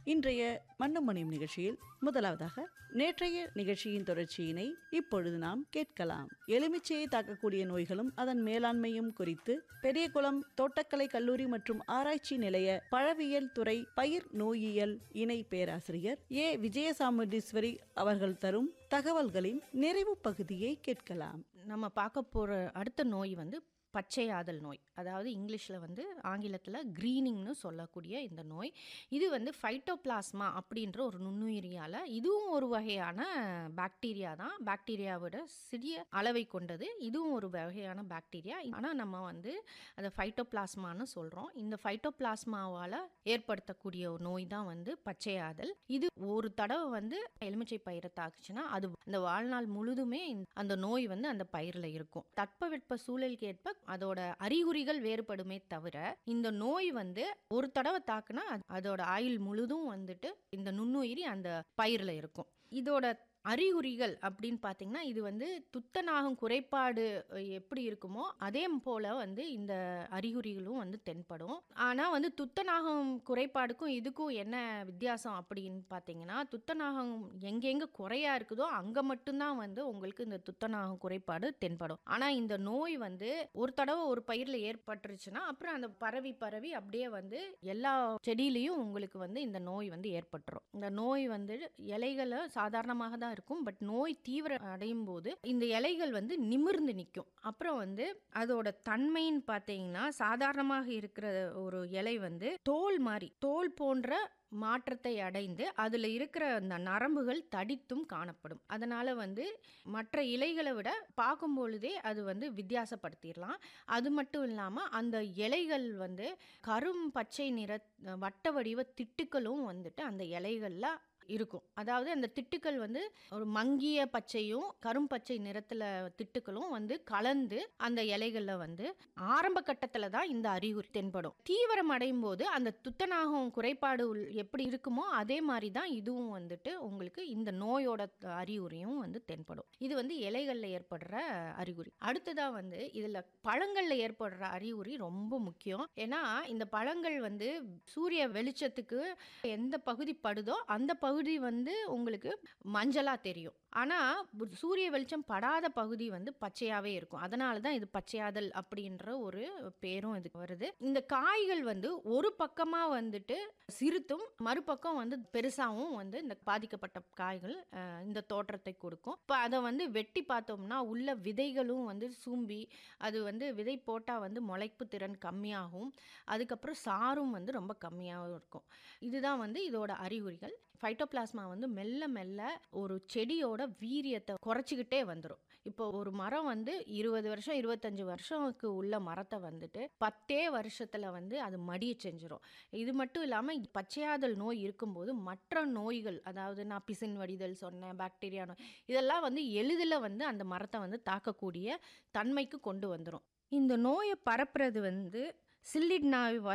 இன்றைய மண்ணுமணியும் நிகழ்ச்சியில் முதலாவதாக நேற்றைய நிகழ்ச்சியின் தொடர்ச்சியினை இப்பொழுது நாம் கேட்கலாம் எலுமிச்சையை தாக்கக்கூடிய நோய்களும் அதன் மேலாண்மையும் குறித்து பெரியகுளம் தோட்டக்கலை கல்லூரி மற்றும் ஆராய்ச்சி நிலைய பழவியல் துறை பயிர் நோயியல் இணை பேராசிரியர் ஏ விஜயசாமுண்டீஸ்வரி அவர்கள் தரும் தகவல்களின் நிறைவு பகுதியை கேட்கலாம் நம்ம பார்க்க போகிற அடுத்த நோய் வந்து பச்சையாதல் நோய் அதாவது இங்கிலீஷில் வந்து ஆங்கிலத்தில் க்ரீனிங்னு சொல்லக்கூடிய இந்த நோய் இது வந்து ஃபைட்டோபிளாஸ்மா அப்படின்ற ஒரு நுண்ணுயிரியால் இதுவும் ஒரு வகையான பாக்டீரியா தான் பாக்டீரியாவோட சிறிய அளவை கொண்டது இதுவும் ஒரு வகையான பாக்டீரியா ஆனால் நம்ம வந்து அதை ஃபைட்டோபிளாஸ்மான்னு சொல்கிறோம் இந்த ஃபைட்டோபிளாஸ்மாவால் ஏற்படுத்தக்கூடிய ஒரு நோய் தான் வந்து பச்சையாதல் இது ஒரு தடவை வந்து எலுமிச்சை பயிரை தாக்குச்சுன்னா அது அந்த வாழ்நாள் முழுதுமே இந்த- அந்த நோய் வந்து அந்த பயிரில் இருக்கும் தட்பவெட்ப சூழலுக்கு ஏற்ப அதோட அறிகுறிகள் வேறுபடுமே தவிர இந்த நோய் வந்து ஒரு தடவை தாக்குனா அது- அதோட ஆயுள் முழுதும் வந்துட்டு இந்த நுண்ணுயிரி அந்த பயிரில் இருக்கும் இதோட அறிகுறிகள் அப்படின்னு பார்த்தீங்கன்னா இது வந்து துத்தநாகம் குறைபாடு அஹ், எப்படி இருக்குமோ அதே போல் வந்து இந்த அறிகுறிகளும் வந்து தென்படும் ஆனால் வந்து துத்தநாகம் குறைபாடுக்கும் இதுக்கும் என்ன வித்தியாசம் அப்படின்னு பார்த்தீங்கன்னா துத்தநாகம் எங்கெங்கே குறையா இருக்குதோ அங்கே மட்டும்தான் வந்து உங்களுக்கு இந்த துத்தநாகம் குறைபாடு தென்படும் ஆனால் இந்த நோய் வந்து ஒரு தடவை ஒரு பயிரில் ஏற்பட்டுருச்சுன்னா அப்புறம் அந்த பரவி பரவி அப்படியே வந்து எல்லா செடியிலையும் உங்களுக்கு வந்து இந்த நோய் வந்து ஏற்பட்டுரும் இந்த நோய் வந்து இலைகளை சாதாரணமாக தான் இருக்கும் பட் நோய் தீவிர அடையும் போது இந்த இலைகள் வந்து நிமிர்ந்து நிற்கும் அப்புறம் வந்து அதோட தன்மைன்னு பார்த்தீங்கன்னா சாதாரணமாக இருக்கிற ஒரு இலை வந்து தோல் மாதிரி தோல் போன்ற மாற்றத்தை அடைந்து அதில் இருக்கிற அந்த நரம்புகள் தடித்தும் காணப்படும் அதனால் வந்து மற்ற இலைகளை விட பார்க்கும் பொழுதே அது வந்து வித்தியாசப்படுத்திடலாம் அது மட்டும் இல்லாமல் அந்த இலைகள் வந்து கரும் பச்சை நிற வட்ட வடிவ திட்டுக்களும் வந்துட்டு அந்த இலைகளில் இருக்கும் அதாவது அந்த திட்டுக்கள் வந்து ஒரு மங்கிய பச்சையும் கரும் பச்சை நிறத்துல திட்டுக்களும் வந்து கலந்து அந்த இலைகள்ல வந்து ஆரம்ப கட்டத்துல தான் இந்த அறிகுறி தென்படும் தீவிரம் அடையும் போது அந்த துத்தநாகம் குறைபாடு உள்- எப்படி இருக்குமோ அதே மாதிரி தான் இதுவும் வந்துட்டு உங்களுக்கு இந்த நோயோட அறிகுறியும் வந்து தென்படும் இது வந்து இலைகள்ல ஏற்படுற அறிகுறி அடுத்ததா வந்து இதுல பழங்கள்ல ஏற்படுற அறிகுறி ரொம்ப முக்கியம் ஏன்னா இந்த பழங்கள் வந்து சூரிய வெளிச்சத்துக்கு எந்த பகுதி படுதோ அந்த பகுதி வந்து உங்களுக்கு மஞ்சளா தெரியும் ஆனால் சூரிய வெளிச்சம் படாத பகுதி வந்து பச்சையாகவே இருக்கும் அதனால தான் இது பச்சையாதல் அப்படின்ற ஒரு பேரும் இதுக்கு வருது இந்த காய்கள் வந்து ஒரு பக்கமாக வந்துட்டு சிறுத்தும் மறுபக்கம் வந்து பெருசாகவும் வந்து இந்த பாதிக்கப்பட்ட காய்கள் அஹ், இந்த தோற்றத்தை கொடுக்கும் இப்போ அதை வந்து வெட்டி பார்த்தோம்னா உள்ள விதைகளும் வந்து சூம்பி அது வந்து விதை போட்டால் வந்து முளைப்பு திறன் கம்மியாகும் அதுக்கப்புறம் சாரும் வந்து ரொம்ப கம்மியாகவும் இருக்கும் இதுதான் வந்து இதோட அறிகுறிகள் ஃபைட்டோபிளாஸ்மா வந்து மெல்ல மெல்ல ஒரு செடியோட வீரியத்தை குறைச்சிக்கிட்டே வந்துடும் இப்போ ஒரு மரம் வந்து இருபது வருஷம் இருபத்தஞ்சு வருஷத்துக்கு உள்ள மரத்தை வந்துட்டு பத்தே வருஷத்துல வந்து அது மடிய செஞ்சிடும் இது மட்டும் இல்லாமல் பச்சையாதல் நோய் இருக்கும்போது மற்ற நோய்கள் அதாவது நான் பிசின் வடிதல் சொன்னேன் பாக்டீரியா நோய் இதெல்லாம் வந்து எளிதில் வந்து அந்த மரத்தை வந்து தாக்கக்கூடிய தன்மைக்கு கொண்டு வந்துடும் இந்த நோயை பரப்புறது வந்து சில்லிட் நாய்